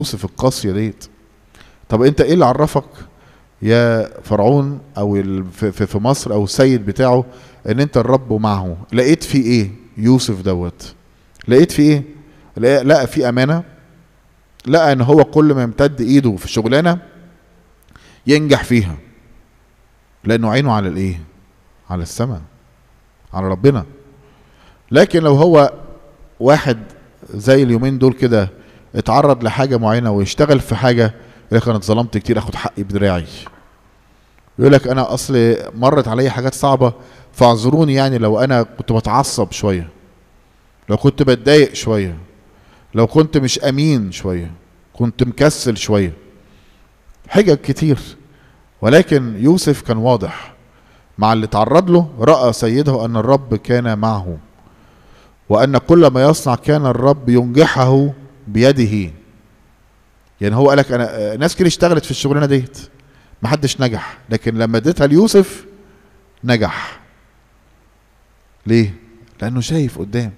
يوسف القاسية ديت طب انت ايه اللي عرفك يا فرعون او ال- في في- في مصر او السيد بتاعه ان انت الرب معه لقيت فيه ايه يوسف دوت لقيت فيه ايه لقى لقى فيه امانه لقى ان هو كل ما يمتد ايده في شغلانه ينجح فيها لانه عينه على الايه على السماء على ربنا لكن لو هو واحد زي اليومين دول كده اتعرض لحاجه معينه ويشتغل في حاجه يقول لك انا اتظلمت كتير اخد حقي بدراعي يقول لك انا اصل مرت عليا حاجات صعبه فاعذروني يعني لو انا كنت بتعصب شويه لو كنت بتضايق شويه لو كنت مش امين شويه كنت مكسل شويه حجج كتير ولكن يوسف كان واضح مع اللي تعرض له راى سيده ان الرب كان معه وان كل ما يصنع كان الرب ينجحه بيده يعني هو قالك انا ناس كتير اشتغلت في الشغلانه ديت محدش نجح لكن لما اديتها ليوسف نجح ليه لانه شايف قدام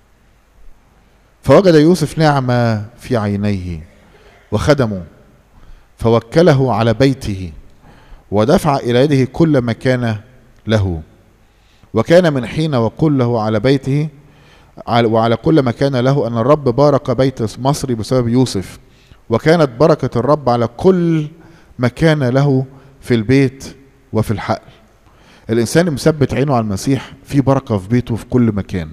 فوجد يوسف نعمه في عينيه وخدمه فوكله على بيته ودفع الى يده كل ما كان له وكان من حين وكله على بيته على- وعلى كل ما كان له ان الرب بارك بيت مصر بسبب يوسف وكانت بركه الرب على كل ما كان له في البيت وفي الحقل الانسان مثبت عينه على المسيح في بركه في بيته في كل مكان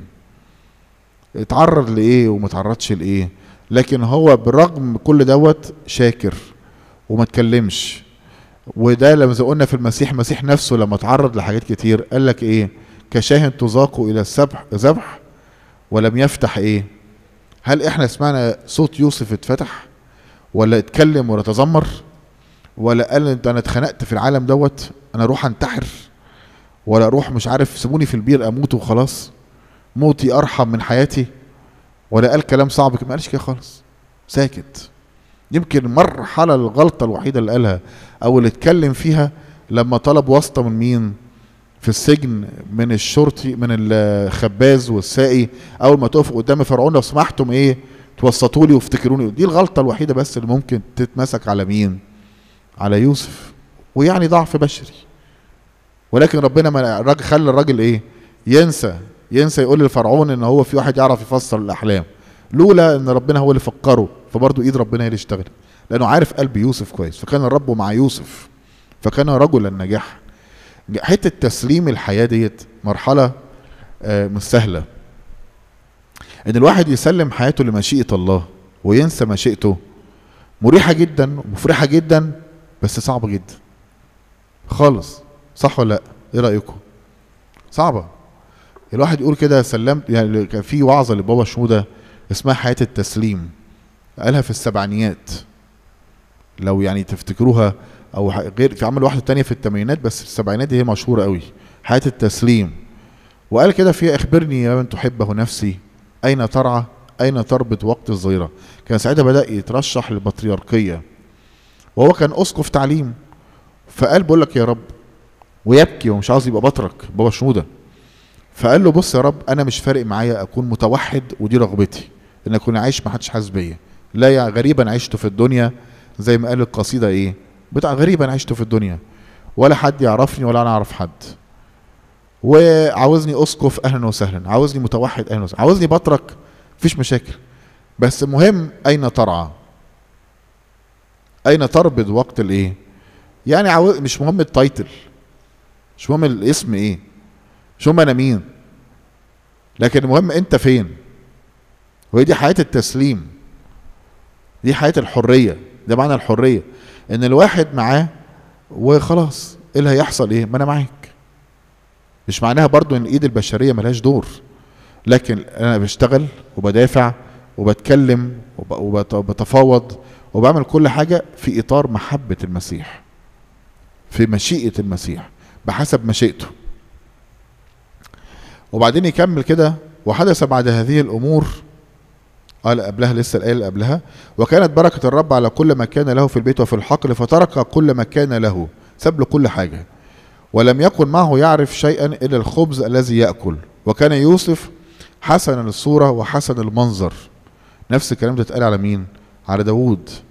اتعرض لايه وما اتعرضش لايه لكن هو بالرغم من كل دوت شاكر وما اتكلمش وده لما زي قلنا في المسيح المسيح نفسه لما اتعرض لحاجات كتير قال لك ايه كشاه تذاق الى السبح ذبح ولم يفتح ايه هل احنا سمعنا صوت يوسف اتفتح ولا اتكلم ولا تذمر ولا قال انت انا اتخنقت في العالم دوت انا اروح انتحر ولا اروح مش عارف سيبوني في البير اموت وخلاص موتي ارحم من حياتي ولا قال كلام صعب كده ما قالش كده خالص ساكت يمكن مرحلة الغلطة الوحيدة اللي قالها أو اللي اتكلم فيها لما طلب واسطة من مين في السجن من الشرطي من الخباز والساقي أول ما تقف قدام فرعون لو سمحتم إيه توسطوا لي وافتكروني دي الغلطة الوحيدة بس اللي ممكن تتمسك على مين على يوسف ويعني ضعف بشري ولكن ربنا ما الراجل خلى الراجل ايه ينسى ينسى يقول للفرعون ان هو في واحد يعرف يفسر الاحلام لولا ان ربنا هو اللي فكره فبرضه ايد ربنا هي اللي اشتغلت لانه عارف قلب يوسف كويس فكان الرب مع يوسف فكان رجلا نجاح حته تسليم الحياه ديت مرحله آه، مش سهله ان الواحد يسلم حياته لمشيئه الله وينسى مشيئته مريحه جدا ومفرحه جدا بس صعبه جدا خالص صح ولا لا ايه رايكم صعبه الواحد يقول كده سلمت يعني كان في وعظه لبابا شنوده اسمها حياه التسليم قالها في السبعينيات لو يعني تفتكروها او ح- غير في عمل واحده تانية في الثمانينات بس في السبعينات دي هي مشهوره قوي حياه التسليم وقال كده فيها اخبرني يا من تحبه نفسي اين ترعى اين تربط وقت الظهيره كان ساعتها بدا يترشح للبطريركيه وهو كان اسقف تعليم فقال بقول لك يا رب ويبكي ومش عاوز يبقى بطرك بابا شنوده فقال له بص يا رب انا مش فارق معايا اكون متوحد ودي رغبتي ان اكون عايش ما حدش حاسس بيا لا يا غريبا عشت في الدنيا زي ما قال القصيده ايه بتاع غريبا عشت في الدنيا ولا حد يعرفني ولا انا اعرف حد وعاوزني اسقف اهلا وسهلا عاوزني متوحد اهلا وسهلا عاوزني بترك مفيش مشاكل بس المهم اين ترعى اين تربط وقت الايه يعني عاوز مش مهم التايتل مش مهم الاسم ايه مش مهم انا مين لكن المهم انت فين وهي دي حياه التسليم دي حياه الحريه ده معنى الحريه ان الواحد معاه وخلاص ايه اللي هيحصل ايه ما انا معاك مش معناها برضو ان ايد البشريه ملهاش دور لكن انا بشتغل وبدافع وبتكلم وب- وبت- وبتفاوض وبعمل كل حاجه في اطار محبه المسيح في مشيئه المسيح بحسب مشيئته وبعدين يكمل كده وحدث بعد هذه الامور قال قبلها لسه الايه اللي قبلها وكانت بركه الرب على كل ما كان له في البيت وفي الحقل فترك كل ما كان له ساب له كل حاجه ولم يكن معه يعرف شيئا الا الخبز الذي ياكل وكان يوسف حسن الصوره وحسن المنظر نفس الكلام ده اتقال على مين على داوود